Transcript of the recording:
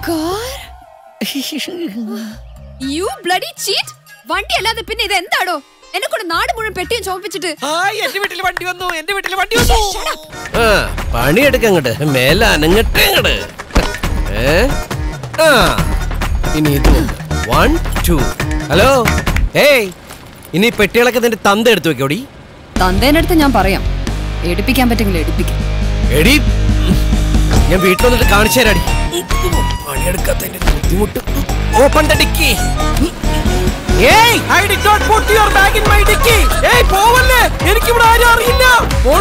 car you bloody cheat വണ്ടി അല്ലാതെ പിന്നെ ഇത് എന്താടോ എന്നെ കൊണ്ട് നാട് മുഴുവൻ പെട്ടിയും ചോപ്പിച്ചിട്ട് ഹായ് എന്റെ വീട്ടിൽ വണ്ടി വന്നു എന്റെ വീട്ടിൽ വണ്ടി വന്നു ആ പണിയെടുക്കങ്ങട് മേല അനങ്ങട്ടെ അങ്ങട് ഏ ആ ഇനി ഇത് വൺ ടു ഹലോ ഏയ് ഇനി പെട്ടികളൊക്കെ നിന്റെ തന്ത എടുത്തു വെക്കോടി തന്തേനടുത്ത് ഞാൻ പറയാം എടുപ്പിക്കാൻ പറ്റെങ്കിൽ എടുപ്പിക്കാം എടി ഞാൻ വീട്ടിൽ വന്നിട്ട് കാണിച്ചു തരാടി പണിയെടുക്കാത്തതിന്റെ ബുദ്ധിമുട്ട് ഓപ്പൺ ദ ഡിക്കി ഏയ് I did not put your bag in my dickey ഏയ് പോവല്ലേ എനിക്ക് ഇവിടെ ആരും അറിയില്ല